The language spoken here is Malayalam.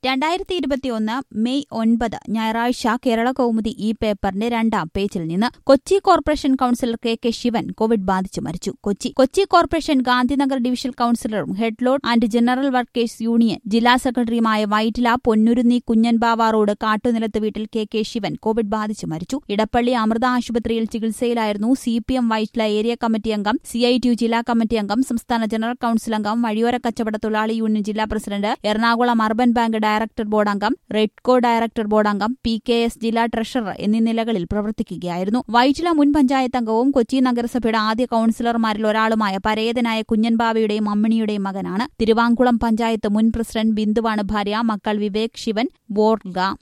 രണ്ടായിരത്തി ഇരുപത്തിയൊന്ന് മെയ് ഒൻപത് ഞായറാഴ്ച കേരള കൗമുദി ഈ പേപ്പറിന്റെ രണ്ടാം പേജിൽ നിന്ന് Kochi corporation councillor K K Sivan Covid ബാധിച്ചു മരിച്ചു കൊച്ചി കൊച്ചി കോർപ്പറേഷൻ ഗാന്ധിനഗർ ഡിവിഷൻ കൌൺസിലറും head load and general workers union ജില്ലാ സെക്രട്ടറിയുമായ വൈറ്റില പൊന്നുരുന്നി കുഞ്ഞൻബാവ റോഡ് കാട്ടുനിലത്ത് വീട്ടിൽ കെ കെ ശിവൻ കോവിഡ് ബാധിച്ചു മരിച്ചു ഇടപ്പള്ളി അമൃത ആശുപത്രിയിൽ ചികിത്സയിലായിരുന്നു C P M Vyttila area committee അംഗം സി ഐ ടി യു ജില്ലാ കമ്മിറ്റി അംഗം സംസ്ഥാന ജനറൽ കൌൺസിൽ അംഗം വഴിയോര കച്ചവട തൊഴിലാളി യൂണിയൻ ജില്ലാ president Ernakulam urban bank director board അംഗം റെഡ്കോ ഡയറക്ടർ ബോർഡ് അംഗം പി കെ എസ് ജില്ലാ ട്രഷറർ എന്നീ നിലകളിൽ പ്രവർത്തിക്കുകയായിരുന്നു വൈറ്റില മുൻ പഞ്ചായത്ത് അംഗവും കൊച്ചി നഗരസഭയുടെ ആദ്യ കൌൺസിലർമാരിൽ ഒരാളുമായ പരേതനായ കുഞ്ഞൻബാവയുടെയും അമ്മിണിയുടെയും മകനാണ് തിരുവാങ്കുളം പഞ്ചായത്ത് മുൻ പ്രസിഡന്റ് ബിന്ദുവാണ് ഭാര്യ മക്കൾ വിവേക് ശിവൻ ബോർഗ